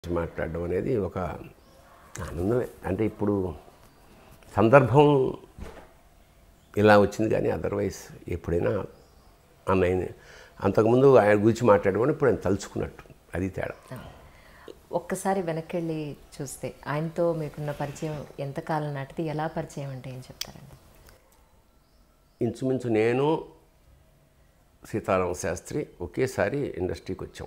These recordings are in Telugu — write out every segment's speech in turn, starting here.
మాట్లాడడం అనేది ఒక ఆనందమే అంటే ఇప్పుడు సందర్భం ఇలా వచ్చింది కానీ అదర్వైజ్ ఎప్పుడైనా అన్నయ్యని అంతకుముందు ఆయన గురించి మాట్లాడుకొని ఇప్పుడు ఆయన తలుచుకున్నట్టు అది తేడా ఒక్కసారి వెనక్కి వెళ్ళి చూస్తే ఆయనతో మీకున్న పరిచయం ఎంతకాలం నాటిది ఎలా పరిచయం అంటే ఏం చెప్తారండి ఇంచుమించు నేను సీతారామ శాస్త్రి ఒకేసారి ఇండస్ట్రీకి వచ్చాం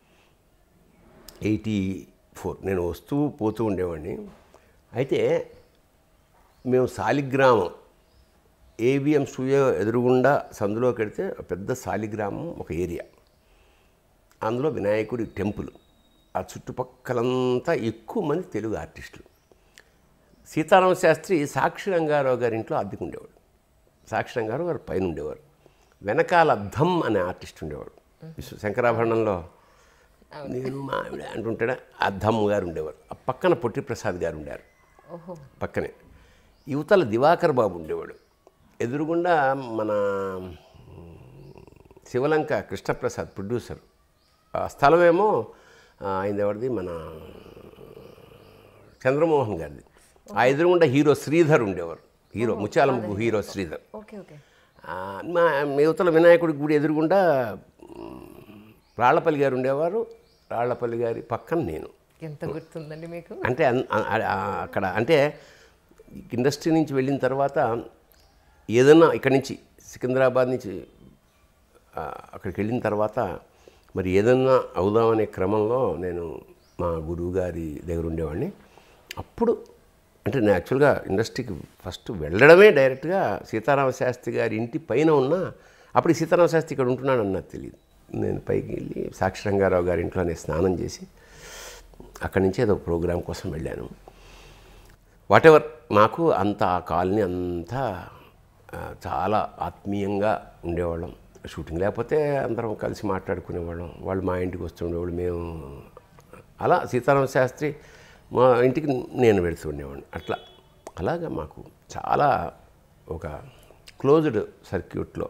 ఎయిటీ ఫోర్ నేను వస్తూ పోతూ ఉండేవాడిని అయితే మేము సాలిగ్రామం ఏబిఎం స్టూడియో ఎదురుగుండా సందులోకి వెడితే ఒక పెద్ద సాలిగ్రామం ఒక ఏరియా అందులో వినాయకుడి టెంపుల్ ఆ చుట్టుపక్కలంతా ఎక్కువ మంది తెలుగు ఆర్టిస్టులు సీతారామ శాస్త్రి సాక్షి రంగారావు గారి ఇంట్లో అద్దెకు ఉండేవాడు సాక్షి రంగారావు గారు పైన ఉండేవారు వెనకాల ధమ్ అనే ఆర్టిస్ట్ ఉండేవాడు విశ్వ శంకరాభరణంలో నేను మా ఆవిడ అంటుంటాడా ఆ ధమ్ గారు ఉండేవారు ఆ పక్కన పొట్టి ప్రసాద్ గారు ఉండారు ఓహో పక్కనే యువతల దివాకర్ బాబు ఉండేవాడు ఎదురుగుండా మన శివలంక కృష్ణప్రసాద్ ప్రొడ్యూసర్ ఆ స్థలమేమో ఆ, ఆయనది ఎవరిది మన చంద్రమోహన్ గారిది ఆ ఎదురుగుండా హీరో శ్రీధర్ ఉండేవారు hero Muthyala Muggu hero Sridhar okay okay ఆ, మా యువతల వినాయకుడి గుడి ఎదురుగుండా మ్, రాళ్లపల్లి గారు ఉండేవారు రాళ్లపల్లి గారి పక్కన నేను ఎంత గుర్తుందండి మీకు అంటే అన్- ఆ- ఆ- అక్కడ అంటే ఇండస్ట్రీ నుంచి వెళ్ళిన తర్వాత ఏదైనా ఇక్కడి నుంచి సికింద్రాబాద్ నుంచి ఆ, అక్కడికి వెళ్ళిన తర్వాత మరి ఏదన్నా అవుదామనే క్రమంలో నేను మా గురువు గారి దగ్గర ఉండేవాడిని అప్పుడు అంటే నేను యాక్చువల్గా ఇండస్ట్రీకి ఫస్ట్ వెళ్ళడమే డైరెక్ట్గా సీతారామ శాస్త్రి గారి ఇంటి పైన ఉన్న అప్పుడు ఈ సీతారామ శాస్త్రి ఇక్కడ ఉంటున్నాడు అన్నది తెలియదు నేను పైకి వెళ్ళి సాక్షి రంగారావు గారి ఇంట్లో నేను స్నానం చేసి అక్కడి నుంచి ఏదో ప్రోగ్రాం కోసం వెళ్ళాను వాటెవర్ మాకు అంత ఆ కాలనీ అంతా ఆ, చాలా ఆత్మీయంగా ఉండేవాళ్ళం షూటింగ్ లేకపోతే అందరం కలిసి మాట్లాడుకునేవాళ్ళం వాళ్ళు మా ఇంటికి వస్తుండేవాళ్ళు మేము అలా సీతారామ శాస్త్రి మా ఇంటికి నేను వెళుతూ ఉండేవాడిని అట్లా అలాగా మాకు చాలా ఒక క్లోజ్డ్ సర్క్యూట్లో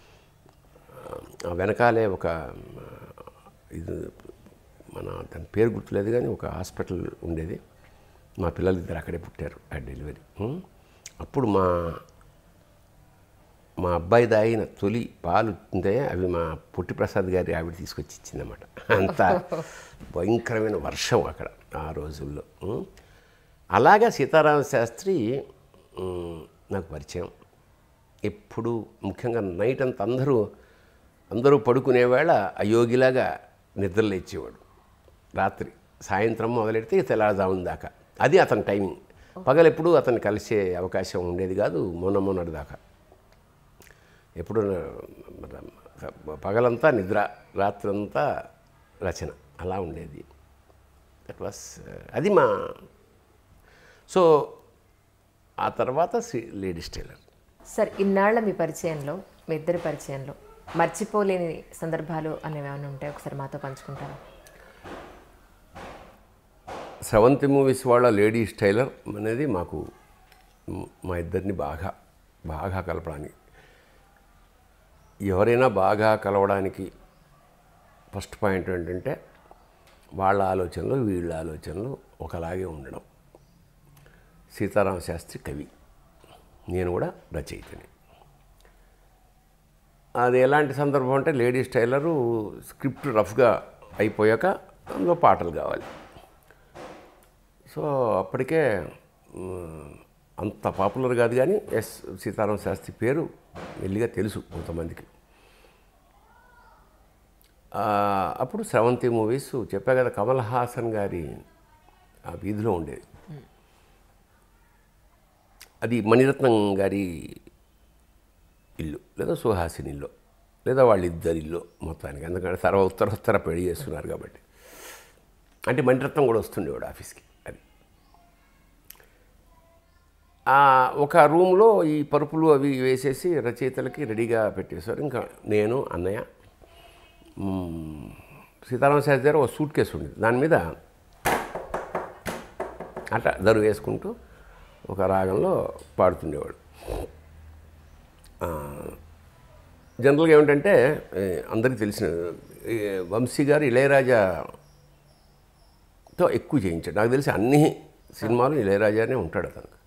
ఆ వెనకాలే ఒక ఆ, ఇది మన దాని పేరు గుర్తులేదు కానీ ఒక హాస్పిటల్ ఉండేది మా పిల్లలు ఇద్దరు అక్కడే పుట్టారు ఆ డెలివరీ ఉం? అప్పుడు మా మా అబ్బాయి తాగిన తొలి పాలు ఉంటే అవి మా పొట్టి ప్రసాద్ గారి ఆవిడ తీసుకొచ్చి ఇచ్చిందన్నమాట అంత భయంకరమైన వర్షం అక్కడ ఆ రోజుల్లో ఉం? అలాగా సీతారామ శాస్త్రి ఉం, నాకు పరిచయం ఎప్పుడు ముఖ్యంగా నైట్ అంతా అందరూ అందరూ పడుకునే వేళ అయోగిలాగా నిద్రలేచేవాడు రాత్రి సాయంత్రం మొదలెడితే తెల్లారుజామున దాకా అది అతని టైమింగ్ పగలెప్పుడు అతన్ని కలిసే అవకాశం ఉండేది కాదు మొన్న మొన్నటి దాకా ఎప్పుడు పగలంతా నిద్ర రాత్రంతా రచన అలా ఉండేది దట్ వాస్ అది మా సో ఆ తర్వాత శ్రీ లేడీస్ టైలర్ సార్ ఇన్నాళ్ల మీ పరిచయంలో మీ ఇద్దరి పరిచయంలో మర్చిపోలేని సందర్భాలు అనేవి ఏమైనా ఉంటాయి ఒకసారి మాతో పంచుకుంటారా స్రవంతి మూవీస్ వాళ్ళ లేడీస్ టైలర్ అనేది మాకు మ్, మా ఇద్దరిని బాగా బాగా కలపడానికి ఎవరైనా బాగా కలవడానికి ఫస్ట్ పాయింట్ ఏంటంటే వాళ్ళ ఆలోచనలు వీళ్ళ ఆలోచనలు ఒకలాగే ఉండడం సీతారామ శాస్త్రి కవి నేను కూడా రచయితని అది ఎలాంటి సందర్భం అంటే లేడీస్ టైలరు స్క్రిప్ట్ రఫ్గా అయిపోయాక అందులో పాటలు కావాలి సో అప్పటికే మ్, అంత పాపులర్ కాదు కానీ ఎస్ సీతారామ శాస్త్రి పేరు మెల్లిగా తెలుసు కొంతమందికి ఆ, అప్పుడు స్రవంతి మూవీస్ చెప్పా కదా కమల్ హాసన్ గారి ఆ వీధిలో ఉండేది అది మణిరత్నం గారి ఇల్లు లేదా సుహాసిని ఇల్లు లేదా వాళ్ళిద్దరి ఇల్లు మొత్తానికి ఎందుకంటే తర్వాత ఉత్తర ఉత్తర పెళ్లి చేస్తున్నారు కాబట్టి అంటే మణిరత్నం కూడా వస్తుండేవాడు ఆఫీస్కి అది ఆ ఒక రూమ్లో ఈ పరుపులు అవి వేసేసి రచయితలకి రెడీగా పెట్టేశారు ఇంకా నేను అన్నయ్య మ్మ్, సీతారామ శాస్త్రి గారు ఒక సూట్ కేసు ఉండేది దాని మీద అట్లా దరువు వేసుకుంటూ ఒక రాగంలో పాడుతుండేవాడు ఆ, జనరల్గా ఏమిటంటే ఏ, అందరికీ తెలిసిన ఏ, వంశీ గారు ఇళయరాజా ఎక్కువ చేయించాడు నాకు తెలిసి అన్ని సినిమాలు ఇళయరాజానే ఉంటాడు అతను